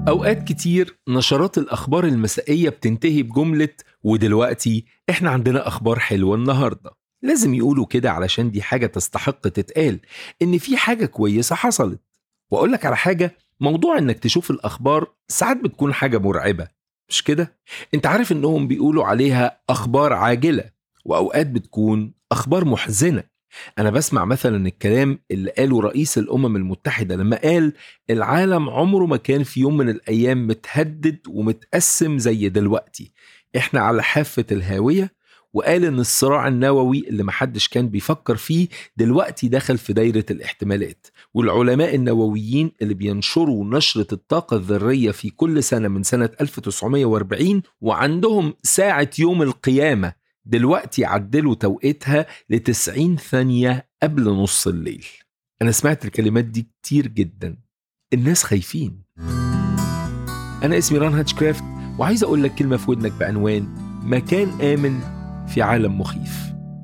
أوقات كتير نشرات الأخبار المسائية بتنتهي بجملة ودلوقتي إحنا عندنا أخبار حلوة النهاردة لازم يقولوا كده علشان دي حاجة تستحق تتقال إن في حاجة كويسة حصلت وأقول لك على حاجة موضوع إنك تشوف الأخبار ساعات بتكون حاجة مرعبة مش كده؟ أنت عارف إنهم بيقولوا عليها أخبار عاجلة وأوقات بتكون أخبار محزنة أنا بسمع مثلا الكلام اللي قاله رئيس الأمم المتحدة لما قال العالم عمره ما كان في يوم من الأيام متهدد ومتقسم زي دلوقتي إحنا على حافة الهاوية وقال إن الصراع النووي اللي محدش كان بيفكر فيه دلوقتي دخل في دايرة الاحتمالات والعلماء النوويين اللي بينشروا نشرة الطاقة الذرية في كل سنة من سنة 1940 وعندهم ساعة يوم القيامة دلوقتي عدلوا توقيتها ل 90 ثانية قبل نص الليل أنا سمعت الكلمات دي كتير جدا الناس خايفين أنا اسمي ران هاتشكرافت وعايز أقول لك كلمة في ودنك بعنوان مكان آمن في عالم مخيف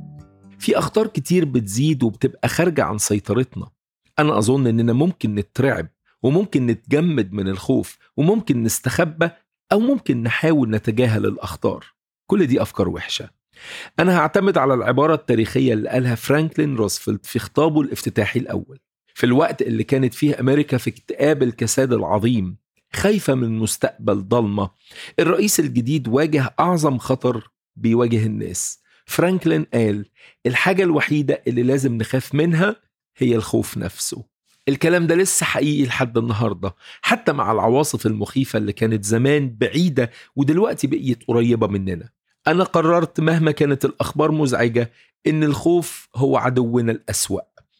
في أخطار كتير بتزيد وبتبقى خارجة عن سيطرتنا أنا أظن إننا ممكن نترعب وممكن نتجمد من الخوف وممكن نستخبى أو ممكن نحاول نتجاهل الأخطار كل دي أفكار وحشة أنا هعتمد على العبارة التاريخية اللي قالها فرانكلين روزفلت في خطابه الافتتاحي الأول في الوقت اللي كانت فيه أمريكا في اكتئاب الكساد العظيم خايفة من مستقبل ضلمة الرئيس الجديد واجه أعظم خطر بيواجه الناس فرانكلين قال الحاجة الوحيدة اللي لازم نخاف منها هي الخوف نفسه الكلام ده لسه حقيقي لحد النهاردة حتى مع العواصف المخيفة اللي كانت زمان بعيدة ودلوقتي بقيت قريبة مننا أنا قررت مهما كانت الأخبار مزعجة إن الخوف هو عدونا الأسوأ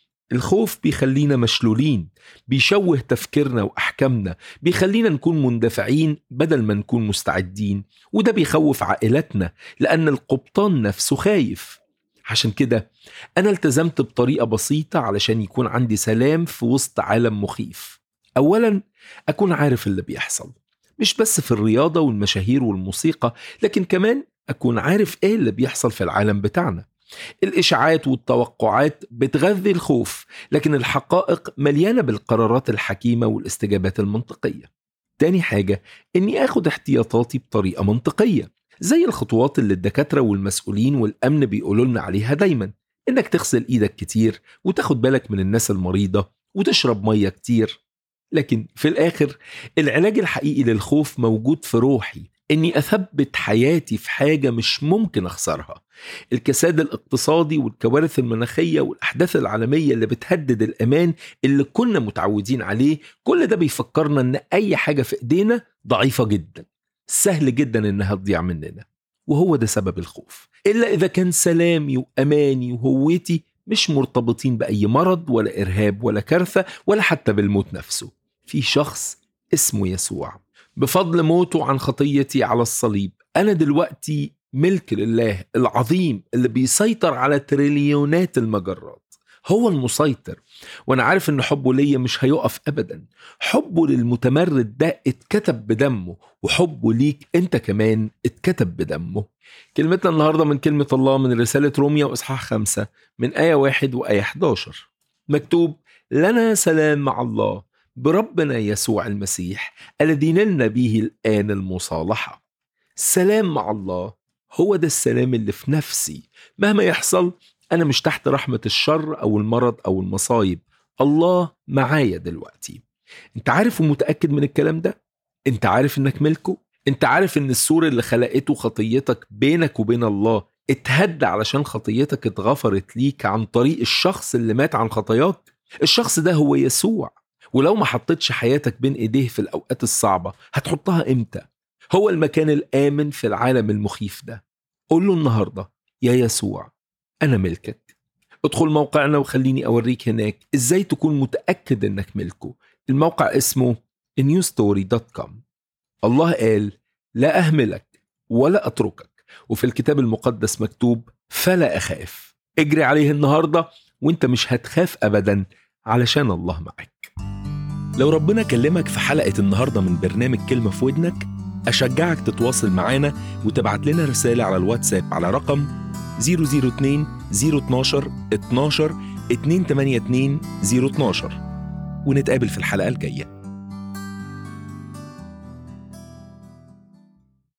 الخوف بيخلينا مشلولين بيشوه تفكيرنا وأحكامنا بيخلينا نكون مندفعين بدل ما نكون مستعدين وده بيخوف عائلتنا لأن القبطان نفسه خايف عشان كده أنا التزمت بطريقة بسيطة علشان يكون عندي سلام في وسط عالم مخيف أولا أكون عارف اللي بيحصل مش بس في الرياضة والمشاهير والموسيقى لكن كمان أكون عارف إيه اللي بيحصل في العالم بتاعنا الإشاعات والتوقعات بتغذي الخوف لكن الحقائق مليانة بالقرارات الحكيمة والاستجابات المنطقية تاني حاجة إني أخد احتياطاتي بطريقة منطقية زي الخطوات اللي الدكاترة والمسؤولين والأمن بيقولوا لنا عليها دايما إنك تغسل إيدك كتير وتاخد بالك من الناس المريضة وتشرب مية كتير لكن في الآخر العلاج الحقيقي للخوف موجود في روحي اني اثبت حياتي في حاجه مش ممكن اخسرها الكساد الاقتصادي والكوارث المناخيه والاحداث العالميه اللي بتهدد الامان اللي كنا متعودين عليه كل ده بيفكرنا ان اي حاجه في ايدينا ضعيفه جدا سهل جدا انها تضيع مننا وهو ده سبب الخوف الا اذا كان سلامي واماني وهويتي مش مرتبطين باي مرض ولا ارهاب ولا كارثه ولا حتى بالموت نفسه في شخص اسمه يسوع بفضل موته عن خطيتي على الصليب أنا دلوقتي ملك لله العظيم اللي بيسيطر على تريليونات المجرات هو المسيطر وانا عارف ان حبه ليا مش هيقف ابدا حبه للمتمرد ده اتكتب بدمه وحبه ليك انت كمان اتكتب بدمه كلمتنا النهاردة من كلمة الله من رسالة روميا وإصحاح خمسة من آية واحد وآية 11 مكتوب لنا سلام مع الله بربنا يسوع المسيح الذي نلنا به الآن المصالحة السلام مع الله هو ده السلام اللي في نفسي مهما يحصل أنا مش تحت رحمة الشر أو المرض أو المصايب الله معايا دلوقتي أنت عارف ومتأكد من الكلام ده؟ أنت عارف إنك ملكه؟ أنت عارف إن السور اللي خلقته خطيتك بينك وبين الله اتهد علشان خطيتك اتغفرت ليك عن طريق الشخص اللي مات عن خطاياك الشخص ده هو يسوع ولو ما حطيتش حياتك بين ايديه في الاوقات الصعبه هتحطها امتى هو المكان الامن في العالم المخيف ده قول له النهارده يا يسوع انا ملكك ادخل موقعنا وخليني اوريك هناك ازاي تكون متاكد انك ملكه الموقع اسمه newstory.com الله قال لا اهملك ولا اتركك وفي الكتاب المقدس مكتوب فلا اخاف اجري عليه النهارده وانت مش هتخاف ابدا علشان الله معك لو ربنا كلمك في حلقة النهاردة من برنامج كلمة في ودنك أشجعك تتواصل معانا وتبعت لنا رسالة على الواتساب على رقم 002 012 12 282 012 ونتقابل في الحلقة الجاية